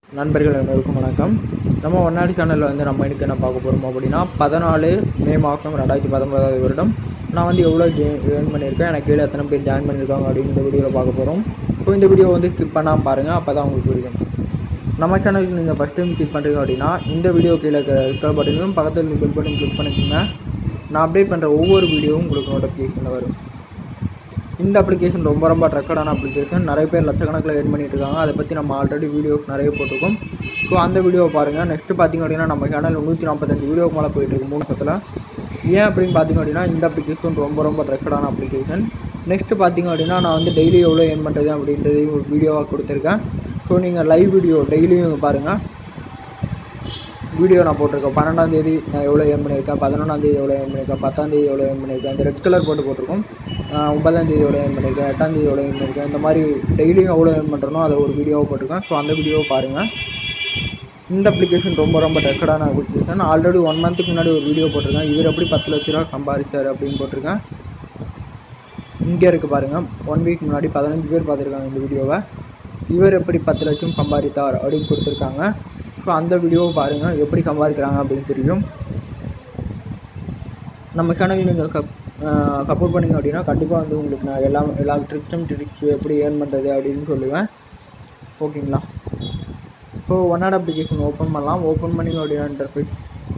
நண்பர்கள் அனைவருக்கும் வணக்கம் நம்ம ஒன்னாடி சேனலில் வந்து நம்ம இன்னைக்கு என்ன பார்க்க போகிறோம் அப்படின்னா பதினாலு மே மாதம் ரெண்டாயிரத்தி பத்தொன்பதாவது வருடம் நான் வந்து எவ்வளோ ஜாயின் பண்ணியிருக்கேன் எனக்கு கீழே எத்தனை பேர் ஜாயின் பண்ணியிருக்காங்க அப்படின்னு இந்த வீடியோவில் பார்க்க போகிறோம் ஸோ இந்த வீடியோ வந்து ஸ்கிப் பண்ணாமல் பாருங்கள் அப்போ தான் உங்களுக்கு புரியும் நம்ம சேனலுக்கு நீங்கள் ஃபஸ்ட் டைம் கிளிக் பண்ணுறீங்க அப்படின்னா இந்த வீடியோ கீழே ஸ்க்ரோல் பட்டனையும் பக்கத்தில் பெல் பட்டன் கிளிக் பண்ணிக்கோங்க நான் அப்டேட் பண்ணுற ஒவ்வொரு வீடியோவும் உங்களுக்கு நோட்டிஃபிகேஷனில் வரும் இந்த அப்ளிகேஷன் ரொம்ப ரொம்ப ட்ரக்கடான அப்ளிகேஷன் நிறைய பேர் லட்சக்கணக்கில் ஏர்ன் பண்ணிட்டு இருக்காங்க அதை பற்றி நம்ம ஆல்ரெடி வீடியோஸ் நிறைய போட்டிருக்கோம் ஸோ அந்த வீடியோவை பாருங்கள் நெக்ஸ்ட்டு பார்த்தீங்க அப்படின்னா நம்ம சேனல் நூற்றி நாற்பத்தஞ்சு வீடியோக்கு மேலே போயிட்டு இருக்கு மூணு பத்தில் ஏன் அப்படின்னு பார்த்தீங்க அப்படின்னா இந்த அப்ளிகேஷன் ரொம்ப ரொம்ப ட்ரக்கடான அப்ளிகேஷன் நெக்ஸ்ட்டு பார்த்தீங்க அப்படின்னா நான் வந்து டெய்லி எவ்வளோ ஏர்ன் பண்ணுறது அப்படின்றதையும் ஒரு வீடியோவாக கொடுத்துருக்கேன் ஸோ நீங்கள் லைவ் வீடியோ டெய்லியும் பாருங்கள் வீடியோ நான் போட்டிருக்கேன் பன்னெண்டாம் தேதி நான் எவ்வளோ ஏர்ன் பண்ணியிருக்கேன் பதினொன்றாம் தேதி எவ்வளோ ஏர்ன் பண்ணியிருக்கேன் பத்தாம் தேதி எவ்வளோ ஏர்ன் பண்ணியிருக்கேன் இந்த ரெட் கலர் போட்டு போட்டிருக்கோம் ஆஹ் ஒன்பதாம் தேதி எவ்வளோ ஏர்ன் பண்ணியிருக்கேன் எட்டாம் தேதி எவ்வளோ ஏர்ன் பண்ணியிருக்கேன் இந்த மாதிரி டெய்லியும் எவ்வளோ ஏர்ன் பண்ணுறனோ அதை ஒரு வீடியோவை போட்டிருக்கேன் ஸோ அந்த வீடியோவை பாருங்கள் இந்த அப்ளிகேஷன் ரொம்ப ரொம்ப டெக்கடான அப்ளிகேஷன் ஆல்ரெடி ஒன் மந்த்துக்கு முன்னாடி ஒரு வீடியோ போட்டிருக்கேன் இவர் எப்படி பத்து லட்ச ரூபா சம்பாதிச்சார் அப்படின்னு போட்டிருக்கேன் இங்கே இருக்குது பாருங்கள் ஒன் வீக் முன்னாடி பதினஞ்சு பேர் பார்த்துருக்காங்க இந்த வீடியோவை இவர் எப்படி பத்து லட்சம் சம்பாதித்தார் அப்படின்னு கொடுத்துருக்காங்க ஸோ அந்த வீடியோவை பாருங்கள் எப்படி சம்பாதிக்கிறாங்க அப்படின்னு தெரியும் நம்ம சேனல் நீங்கள் கப் சப்போர்ட் பண்ணிங்க அப்படின்னா கண்டிப்பாக வந்து உங்களுக்கு நான் எல்லா எல்லா ட்ரிக்ஸும் ட்ரிக்ஸ் எப்படி ஏர்ன் பண்ணுறது அப்படின்னு சொல்லுவேன் ஓகேங்களா ஸோ ஒன்னாட் அப்ளிகேஷன் ஓப்பன் பண்ணலாம் ஓப்பன் பண்ணிங்க அப்படின்னா இன்டர்ஃபேஸ்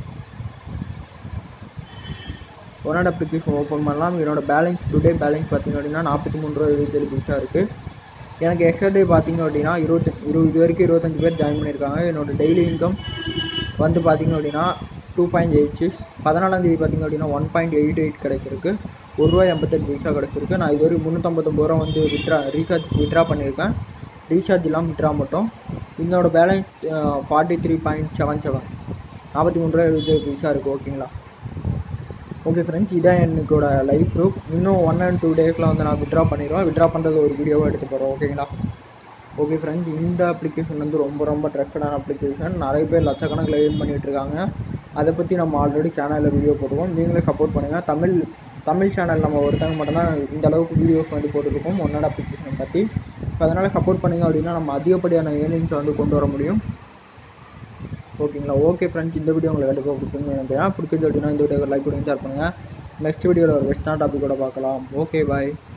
ஒன்னாட் அப்ளிகேஷன் ஓப்பன் பண்ணலாம் என்னோட பேலன்ஸ் டுடே பேலன்ஸ் பார்த்தீங்க அப்படின்னா நாற்பத்தி மூணு ரூபா எழுபத்தேழு பைசா இருக்குது எனக்கு எக்ஸ்ட்ரா பார்த்தீங்க அப்படின்னா இருபத்தி இருபது இது வரைக்கும் இருபத்தஞ்சு பேர் ஜாயின் பண்ணியிருக்காங்க என்னோட டெய்லி இன்கம் வந்து பார்த்தீங்க அப்படின்னா டூ பாயிண்ட் எயிட் சிக்ஸ் பதினாலாம் தேதி பார்த்தீங்க அப்படின்னா ஒன் பாயிண்ட் எயிட் எயிட் கிடைச்சிருக்கு ஒரு ரூபாய் எண்பத்தெட்டு பைசா கிடச்சிருக்கு நான் இது வரைக்கும் முந்நூற்றம்பத்தொம்பது ரூபா வந்து விட்ரா ரீசார்ஜ் விட்ரா பண்ணியிருக்கேன் ரீசார்ஜ் இல்லாமல் விட்ரா மட்டும் என்னோட balance forty three point seven seven நாற்பத்தி மூணு ரூபா எழுபத்தேழு பைசா இருக்குது ஓகேங்களா ஓகே ஃப்ரெண்ட்ஸ் இதான் என்னோட லைஃப் ப்ரூஃப் இன்னும் ஒன் அண்ட் டூ டேஸில் வந்து நான் விட்ரா பண்ணிடுவேன் விட்ரா பண்ணுறது ஒரு வீடியோவாக எடுத்து போகிறோம் ஓகேங்களா ஓகே ஃப்ரெண்ட்ஸ் இந்த அப்ளிகேஷன் வந்து ரொம்ப ரொம்ப ட்ரஸ்டடான அப்ளிகேஷன் நிறைய பேர் லட்சக்கணக்கில் ஏர்ன் பண்ணிட்டு இருக்காங்க அதை பற்றி நம்ம ஆல்ரெடி சேனலில் வீடியோ போட்டுருக்கோம் நீங்களே சப்போர்ட் பண்ணுங்கள் தமிழ் தமிழ் சேனல் நம்ம ஒருத்தவங்க மட்டும்தான் இந்த அளவுக்கு வீடியோஸ் வந்து போட்டுருக்கோம் ஒன்னோட அப்ளிகேஷனை பற்றி ஸோ அதனால் சப்போர்ட் பண்ணுங்க அப்படின்னா நம்ம அதிகப்படியான ஏர்னிங்ஸை வந்து கொண்டு வர முடியும் ஓகேங்களா ஓகே ஃப்ரெண்ட்ஸ் இந்த வீடியோ உங்களுக்கு கண்டிப்பாக பிடிக்கும்னு நினைக்கிறேன் பிடிச்சது அப்படின்னா இந்த வீடியோ லைக் பண்ணி ஷேர் பண்ணுங்கள் நெக்ஸ்ட் வீடியோவில் ஒரு வெஸ்டான டாப்பிக்கோட பார்க்கலாம் ஓகே பாய்